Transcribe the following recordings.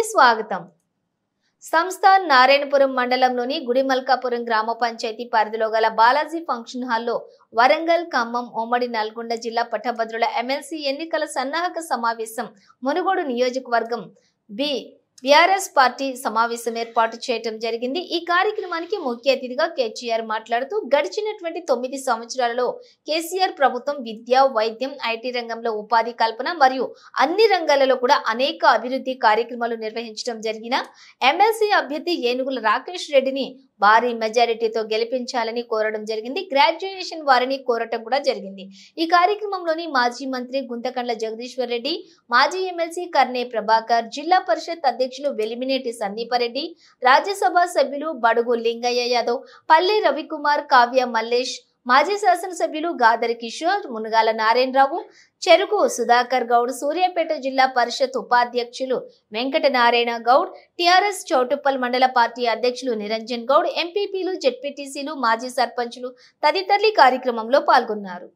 స్వాగతం సంస్థ నారాయణపురం మండలంలోని గుడిమల్కాపురం గ్రామ పంచాయతీ పరిధిలో గల బాలాజీ ఫంక్షన్ హాల్లో వరంగల్ ఖమ్మం ఉమ్మడి నల్గొండ జిల్లా పట్టభద్రుల ఎమ్మెల్సీ ఎన్నికల సన్నాహక సమావేశం మునుగోడు నియోజకవర్గం బి బీఆర్ఎస్ పార్టీ సమావేశం ఏర్పాటు చేయడం జరిగింది ఈ కార్యక్రమానికి ముఖ్య అతిథిగా కేటీఆర్ మాట్లాడుతూ గడిచినటువంటి తొమ్మిది సంవత్సరాలలో కేసీఆర్ ప్రభుత్వం విద్య వైద్యం ఐటీ రంగంలో ఉపాధి కల్పన మరియు అన్ని రంగాలలో కూడా అనేక అభివృద్ధి కార్యక్రమాలు నిర్వహించడం జరిగిన ఎమ్మెల్సీ అభ్యర్థి ఏనుగుల రాకేష్ రెడ్డిని భారీ మెజారిటీతో గెలిపించాలని కోరడం జరిగింది గ్రాడ్యుయేషన్ వారిని కోరటం కూడా జరిగింది ఈ కార్యక్రమంలోని మాజీ మంత్రి గుంతకండ్ల జగదీశ్వర్ రెడ్డి మాజీ ఎమ్మెల్సీ కర్నే ప్రభాకర్ జిల్లా పరిషత్ అధ్యక్షులు వెలిమినేటి సందీపారెడ్డి రాజ్యసభ సభ్యులు బడుగు లింగయ్య యాదవ్ పల్లె రవికుమార్ కావ్య మల్లేష్ మాజీ శాసనసభ్యులు గాదరి కిషోర్ మునగాల నారాయణరావు చెరుకు సుధాకర్ గౌడ్ సూర్యాపేట జిల్లా పరిషత్ ఉపాధ్యక్షులు వెంకట నారాయణ గౌడ్ టిఆర్ఎస్ చౌటుప్పల్ మండల పార్టీ అధ్యక్షులు నిరంజన్ గౌడ్ ఎంపీపీలు జెడ్పీటీసీలు మాజీ సర్పంచులు తదితరులు ఈ కార్యక్రమంలో పాల్గొన్నారు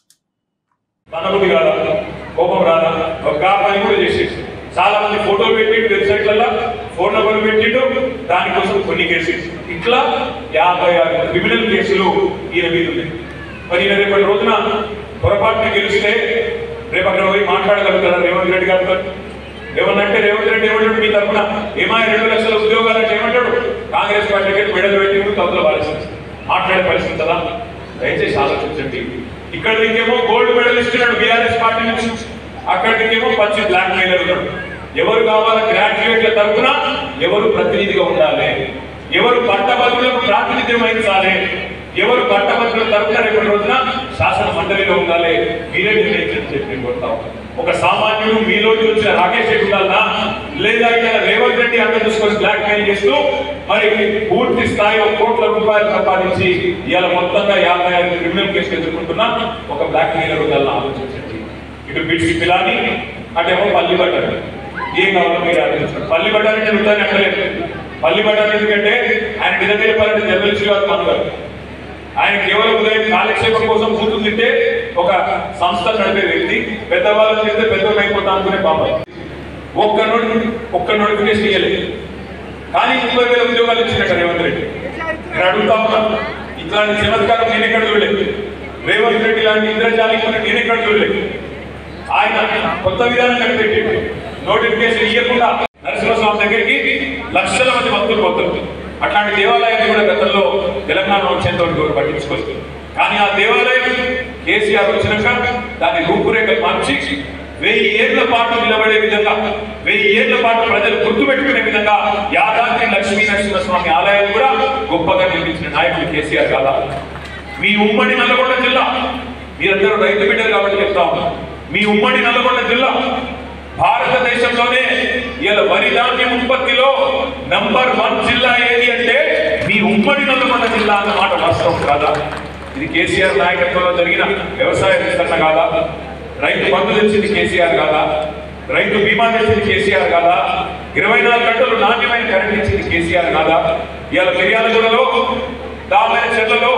తనబుద్ధి కాదా కోపం రాదా ఒక పని కూడా చేసేసి చాలా మంది ఫోటోలు పెట్టిండు వెబ్సైట్లలో ఫోన్ నెంబర్లు పెట్టిండు దానికోసం కొన్ని కేసెస్ ఇట్లా యాభై ఆరు క్రిమినల్ కేసులు ఈయన మీద ఉన్నాయి మరి ఈయన రేపటి రోజున పొరపాటున గెలిస్తే రేపు అక్కడ పోయి మాట్లాడగలుగుతారా రేవంత్ రెడ్డి గారితో ఏమన్నంటే రేవంత్ రెడ్డి ఏమంటాడు మీ తరఫున ఏమా రెండు లక్షల ఉద్యోగాలు అంటే ఏమంటాడు కాంగ్రెస్ పార్టీకి మెడలు పెట్టి కౌతుల పరిస్థితి మాట్లాడే పరిస్థితి కదా దయచేసి ఆలోచించండి ఇక్కడ ఇంకేమో గోల్డ్ మెడల్ ఇస్తున్నాడు బీఆర్ఎస్ పార్టీ నుంచి అక్కడికేమో పచ్చి బ్లాక్ మెయిలర్ ఉన్నాడు ఎవరు కావాలా గ్రాడ్యుయేట్ల తరఫున ఎవరు ప్రతినిధిగా ఉండాలి ఎవరు పట్టభద్రులకు ప్రాతినిధ్యం వహించాలి ఎవరు పట్టభద్రుల తరఫున రేపు రోజున శాసన మండలిలో ఉండాలి మీరే నిర్ణయించండి చెప్పి నేను కోరుతా ఉన్నాను. ఒక సామాన్యుడు మీలోకి వచ్చిన రాకేష్ రెడ్డి ఉండాలనా లేదా ఇక్కడ రేవంత్ రెడ్డి అంత చూసుకొని బ్లాక్ మెయిల్ చేస్తూ మరి పూర్తి స్థాయిలో కోట్ల రూపాయలు సంపాదించి ఇవాళ మొత్తంగా యాభై ఐదు క్రిమినల్ కేసులు ఎదుర్కొంటున్న ఒక బ్లాక్ మెయిలర్ ఉండాలని ఆలోచించండి ఇటు బిడ్స్ పిలాని అటేమో పల్లి బట్టర్ ఏం కావాలో మీరు ఆలోచించండి పల్లి బట్టర్ అంటే ఉంటాను అంటలేదు పల్లి బట్టర్ ఎందుకంటే ఆయన నిజంగా చెప్పాలంటే జర్నలిస్ట్ గారు మనగారు ఆయన కేవలం ఉదయం కాలక్షేపం కోసం కూతురు తింటే ఒక సంస్థ నడిపే వ్యక్తి పెద్దవాళ్ళని తింటే పెద్దవాళ్ళు అయిపోతా అనుకునే పాపం ఒక్క నోటి ఒక్క నోటిఫికేషన్ ఇవ్వలేదు కానీ ముప్పై వేల ఉద్యోగాలు ఇచ్చినట్టు రేవంత్ రెడ్డి నేను అడుగుతా ఉన్నా ఇట్లాంటి చమత్కారం నేను ఎక్కడ చూడలేదు రేవంత్ రెడ్డి లాంటి ఇంద్రజాలికుని నేను ఎక్కడ చూడలేదు ఆయన కొత్త విధానం కనిపెట్టి నోటిఫికేషన్ ఇవ్వకుండా నరసింహస్వామి దగ్గరికి లక్షల మంది భక్తులు పోతారు అట్లాంటి దేవాలయాన్ని కూడా గతంలో తెలంగాణ వచ్చేంత వరకు ఎవరు పట్టించుకోలేదు కానీ ఆ దేవాలయం కేసీఆర్ వచ్చినాక దాని రూపురేఖలు మార్చి వెయ్యి ఏళ్ల పాటు నిలబడే విధంగా వెయ్యి ఏళ్ల పాటు ప్రజలు గుర్తుపెట్టుకునే విధంగా యాదాద్రి లక్ష్మీ నరసింహస్వామి ఆలయాన్ని కూడా గొప్పగా నిర్మించిన నాయకుడు కేసీఆర్ కాదా మీ ఉమ్మడి నల్గొండ జిల్లా మీరందరూ రైతు బిడ్డలు కాబట్టి చెప్తా ఉన్నాం మీ ఉమ్మడి నల్గొండ జిల్లా భారతదేశంలోనే ఇలా వరి ధాన్యం ఉత్పత్తిలో నంబర్ వన్ జిల్లా ఏది అంటే మీ ఉమ్మడి నల్గొండ జిల్లా అన్నమాట వాస్తవం కాదా ఇది కేసీఆర్ నాయకత్వంలో జరిగిన వ్యవసాయ విస్తరణ కాదా రైతు బంధు తెచ్చింది కేసీఆర్ కాదా రైతు బీమా తెచ్చింది కేసీఆర్ కాదా ఇరవై నాలుగు గంటలు నాణ్యమైన కరెంట్ ఇచ్చింది కేసీఆర్ కాదా ఇవాళ మిర్యాలగూడలో దామెర చెర్లలో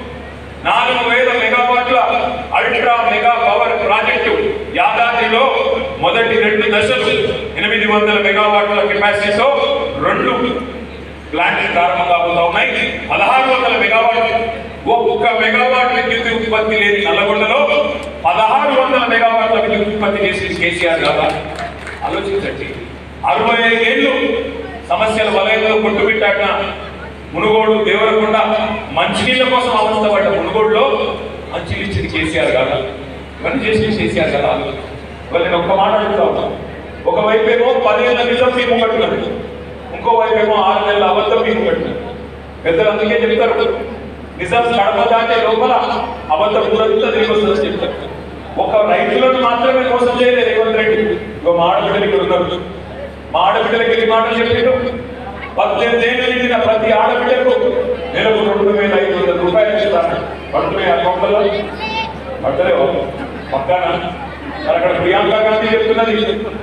నాలుగు వేల మెగావాట్ల అల్ట్రా మెగా పవర్ ప్రాజెక్టు యాదాద్రిలో మొదటి రెండు దశలు ఎనిమిది వందల మెగావాట్ల కెపాసిటీతో రెండు ప్లాంట్ ప్రారంభం కాబోతా ఉన్నాయి పదహారు వందల మెగావాట్ ఒక్క మెగావాట్ విద్యుత్ ఉత్పత్తి లేని నల్లగొండలో పదహారు వందల మెగావాట్ల విద్యుత్ ఉత్పత్తి చేసింది కేసీఆర్ కాదా ఆలోచించండి అరవై ఐదేళ్లు సమస్యల వలయంలో కొట్టుబిట్టాక మునుగోడు దేవరకొండ మంచినీళ్ళ కోసం అవస్థ పడ్డ మునుగోడులో మంచినీళ్ళు ఇచ్చింది కేసీఆర్ కాదా ఇవన్నీ చేసింది కేసీఆర్ కదా ఇవాళ నేను ఒక్క మాట అడుగుతా ఉన్నా ఒకవైపు ఏమో పదేళ్ళ నిజం మీకు కట్టున్నారు ఇంకోవైపు ఏమో ఆరు నెలల అబద్ధం మీకు కట్టున్నారు పెద్దలు అందుకే చెప్తారు నిజం కడప దాటే లోపల అబద్ధం ఊరంతా తిరిగి వస్తుందని చెప్తారు ఒక రైతులను మాత్రమే మోసం చేయలేదు రేవంత్ రెడ్డి ఇంకో మా ఆడబిడ్డలు ఇక్కడ ఉన్నారు మా ఆడబిడ్డలకి ఎన్ని మాటలు చెప్పిండు పద్దెనిమిది ఏళ్ళు నిండిన ప్రతి ఆడబిడ్డకు నెలకు రెండు వేల ఐదు వందల రూపాయలు ఇస్తాను పడుతున్నాయి అకౌంట్లలో పడతలేవు పక్కన మరి అక్కడ ప్రియాంక గాంధీ చెప్తున్నది